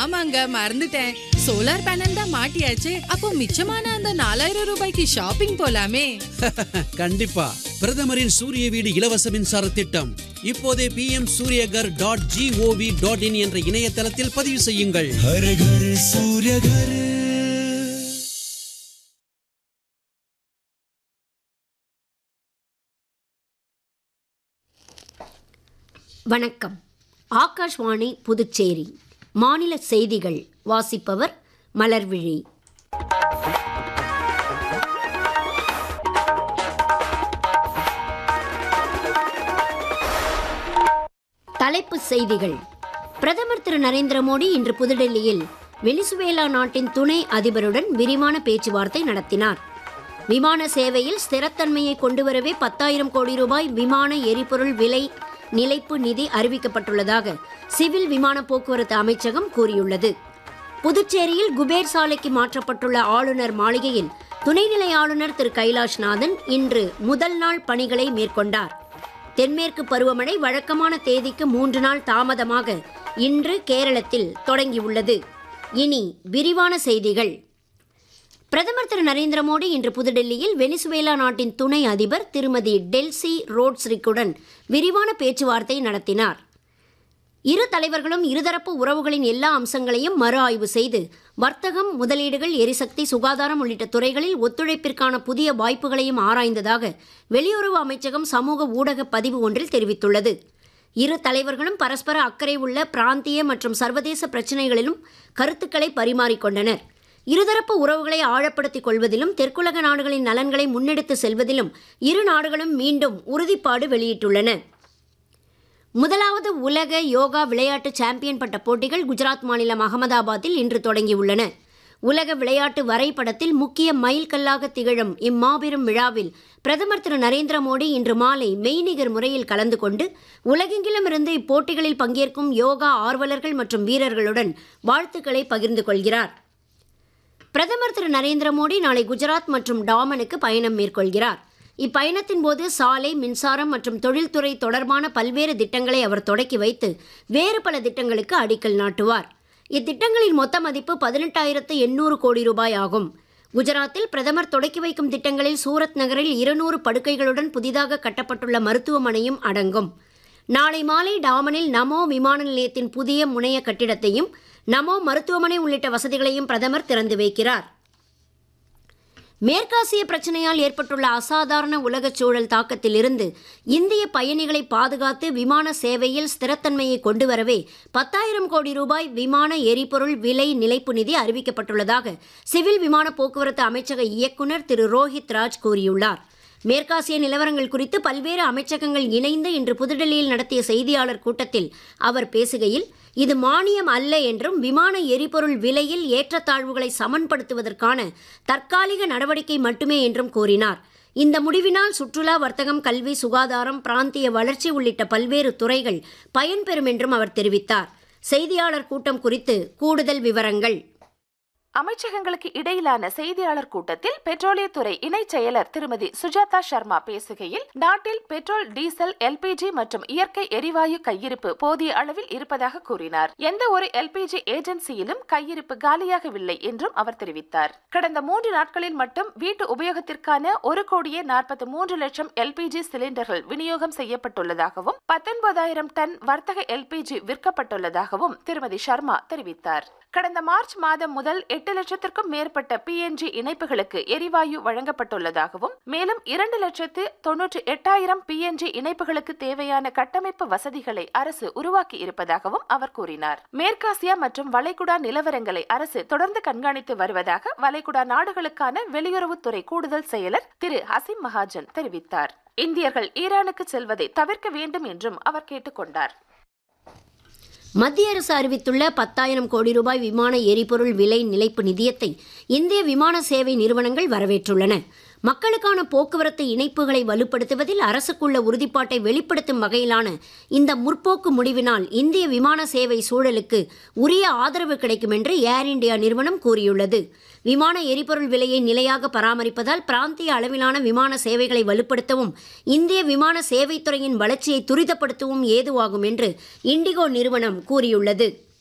ஆமாங்க மறந்துட்டேன் solar panel தான் மாட்டியாச்சு அப்போ மிச்சமான அந்த நாலாயிரம் ரூபாய்க்கு ஷாப்பிங் போலாமே கண்டிப்பா பிரதமரின் சூரிய வீடு இலவச மின்சார திட்டம் இப்போதே P M Suryaghar dot GOV dot in என்ற இணையதளத்தில் பதிவு செய்யுங்கள் हर घर सूर्य घर வணக்கம் ஆகாஷ்வாணி புதுச்சேரி மாநில செய்திகள் வாசிப்பவர் மலர்விழி தலைப்புச் செய்திகள் பிரதமர் திரு நரேந்திர மோடி இன்று புதுடெல்லியில் வெனிசுவேலா நாட்டின் துணை அதிபருடன் விரிவான பேச்சுவார்த்தை நடத்தினார் விமான சேவையில் ஸ்திரத்தன்மையை கொண்டுவரவே பத்தாயிரம் கோடி ரூபாய் விமான எரிபொருள் விலை நிலைப்பு நிதி அறிவிக்கப்பட்டுள்ளதாக சிவில் விமான போக்குவரத்து அமைச்சகம் கூறியுள்ளது புதுச்சேரியில் குபேர் சாலைக்கு மாற்றப்பட்டுள்ள ஆளுநர் மாளிகையில் துணைநிலை ஆளுநர் திரு கைலாஷ்நாதன் இன்று முதல் நாள் பணிகளை மேற்கொண்டார் தென்மேற்கு பருவமழை வழக்கமான தேதிக்கு மூன்று நாள் தாமதமாக இன்று கேரளத்தில் தொடங்கியுள்ளது இனி விரிவான செய்திகள் பிரதமர் திரு நரேந்திர மோடி இன்று புதுடெல்லியில் வெனிசுவேலா நாட்டின் துணை அதிபர் திருமதி டெல்சி ரோட்ஸ்ரிக்குடன் விரிவான பேச்சுவார்த்தை நடத்தினார் இரு தலைவர்களும் இருதரப்பு உறவுகளின் எல்லா அம்சங்களையும் மறு ஆய்வு செய்து வர்த்தகம் முதலீடுகள் எரிசக்தி சுகாதாரம் உள்ளிட்ட துறைகளில் ஒத்துழைப்பிற்கான புதிய வாய்ப்புகளையும் ஆராய்ந்ததாக வெளியுறவு அமைச்சகம் சமூக ஊடக பதிவு ஒன்றில் தெரிவித்துள்ளது இரு தலைவர்களும் பரஸ்பர அக்கறை உள்ள பிராந்திய மற்றும் சர்வதேச பிரச்சினைகளிலும் கருத்துக்களை பரிமாறிக்கொண்டனர் இருதரப்பு உறவுகளை ஆழப்படுத்திக் கொள்வதிலும் தெற்குலக நாடுகளின் நலன்களை முன்னெடுத்து செல்வதிலும் இரு நாடுகளும் மீண்டும் உறுதிப்பாடு வெளியிட்டுள்ளன முதலாவது உலக யோகா விளையாட்டு சாம்பியன் பட்ட போட்டிகள் குஜராத் மாநிலம் அகமதாபாத்தில் இன்று தொடங்கியுள்ளன உலக விளையாட்டு வரைபடத்தில் முக்கிய மைல்கல்லாக திகழும் இம்மாபெரும் விழாவில் பிரதமர் திரு நரேந்திர மோடி இன்று மாலை மெய்நிகர் முறையில் கலந்து கொண்டு உலகெங்கிலும் இருந்து இப்போட்டிகளில் பங்கேற்கும் யோகா ஆர்வலர்கள் மற்றும் வீரர்களுடன் வாழ்த்துக்களை பகிர்ந்து கொள்கிறார் பிரதமர் திரு நரேந்திர மோடி நாளை குஜராத் மற்றும் டாமனுக்கு பயணம் மேற்கொள்கிறார் இப்பயணத்தின் போது சாலை மின்சாரம் மற்றும் தொழில்துறை தொடர்பான பல்வேறு திட்டங்களை அவர் தொடக்கி வைத்து வேறு பல திட்டங்களுக்கு அடிக்கல் நாட்டுவார் இத்திட்டங்களின் மொத்த மதிப்பு பதினெட்டாயிரத்து எண்ணூறு கோடி ரூபாய் ஆகும் குஜராத்தில் பிரதமர் தொடக்கி வைக்கும் திட்டங்களில் சூரத் நகரில் இருநூறு படுக்கைகளுடன் புதிதாக கட்டப்பட்டுள்ள மருத்துவமனையும் அடங்கும் நாளை மாலை டாமனில் நமோ விமான நிலையத்தின் புதிய முனைய கட்டிடத்தையும் நமோ மருத்துவமனை உள்ளிட்ட வசதிகளையும் பிரதமர் திறந்து வைக்கிறார் மேற்காசிய பிரச்சனையால் ஏற்பட்டுள்ள அசாதாரண உலகச் சூழல் தாக்கத்திலிருந்து இந்திய பயணிகளை பாதுகாத்து விமான சேவையில் ஸ்திரத்தன்மையை கொண்டுவரவே பத்தாயிரம் கோடி ரூபாய் விமான எரிபொருள் விலை நிலைப்பு நிதி அறிவிக்கப்பட்டுள்ளதாக சிவில் விமான போக்குவரத்து அமைச்சக இயக்குநர் திரு ரோஹித் ராஜ் கூறியுள்ளார் மேற்காசிய நிலவரங்கள் குறித்து பல்வேறு அமைச்சகங்கள் இணைந்து இன்று புதுடெல்லியில் நடத்திய செய்தியாளர் கூட்டத்தில் அவர் பேசுகையில் இது மானியம் அல்ல என்றும் விமான எரிபொருள் விலையில் ஏற்றத்தாழ்வுகளை சமன்படுத்துவதற்கான தற்காலிக நடவடிக்கை மட்டுமே என்றும் கூறினார் இந்த முடிவினால் சுற்றுலா வர்த்தகம் கல்வி சுகாதாரம் பிராந்திய வளர்ச்சி உள்ளிட்ட பல்வேறு துறைகள் பயன்பெறும் என்றும் அவர் தெரிவித்தார் செய்தியாளர் கூட்டம் குறித்து கூடுதல் விவரங்கள் அமைச்சகங்களுக்கு இடையிலான செய்தியாளர் கூட்டத்தில் பெட்ரோலியத்துறை இணைச் செயலர் திருமதி சுஜாதா சர்மா பேசுகையில் நாட்டில் பெட்ரோல் டீசல் எல்பிஜி மற்றும் இயற்கை எரிவாயு கையிருப்பு போதிய அளவில் இருப்பதாக கூறினார் எந்த ஒரு எல்பிஜி ஏஜென்சியிலும் கையிருப்பு காலியாகவில்லை என்றும் அவர் தெரிவித்தார் கடந்த மூன்று நாட்களில் மட்டும் வீட்டு உபயோகத்திற்கான ஒரு கோடியே நாற்பத்தி மூன்று லட்சம் எல்பிஜி சிலிண்டர்கள் விநியோகம் செய்யப்பட்டுள்ளதாகவும் பத்தொன்பதாயிரம் டன் வர்த்தக எல்பிஜி விற்கப்பட்டுள்ளதாகவும் திருமதி சர்மா தெரிவித்தார் கடந்த மார்ச் மாதம் முதல் எட்டு லட்சத்திற்கும் மேற்பட்ட பிஎன்ஜி இணைப்புகளுக்கு எரிவாயு வழங்கப்பட்டுள்ளதாகவும் மேலும் இரண்டு லட்சத்து தொன்னூற்றி எட்டாயிரம் பிஎன்ஜி இணைப்புகளுக்கு தேவையான கட்டமைப்பு வசதிகளை அரசு உருவாக்கி இருப்பதாகவும் அவர் கூறினார் மேற்காசியா மற்றும் வளைகுடா நிலவரங்களை அரசு தொடர்ந்து கண்காணித்து வருவதாக வளைகுடா நாடுகளுக்கான வெளியுறவுத்துறை கூடுதல் செயலர் திரு ஹசிம் மகாஜன் தெரிவித்தார் இந்தியர்கள் ஈரானுக்கு செல்வதை தவிர்க்க வேண்டும் என்றும் அவர் கேட்டுக்கொண்டார் மத்திய அரசு அறிவித்துள்ள பத்தாயிரம் கோடி ரூபாய் விமான எரிபொருள் விலை நிலைப்பு நிதியத்தை இந்திய விமான சேவை நிறுவனங்கள் வரவேற்றுள்ளன மக்களுக்கான போக்குவரத்து இணைப்புகளை வலுப்படுத்துவதில் அரசுக்குள்ள உறுதிப்பாட்டை வெளிப்படுத்தும் வகையிலான இந்த முற்போக்கு முடிவினால் இந்திய விமான சேவை சூழலுக்கு உரிய ஆதரவு கிடைக்கும் என்று ஏர் இந்தியா நிறுவனம் கூறியுள்ளது விமான எரிபொருள் விலையை நிலையாக பராமரிப்பதால் பிராந்திய அளவிலான விமான சேவைகளை வலுப்படுத்தவும் இந்திய விமான சேவைத்துறையின் வளர்ச்சியை துரிதப்படுத்தவும் ஏதுவாகும் என்று இண்டிகோ நிறுவனம் கூறியுள்ளது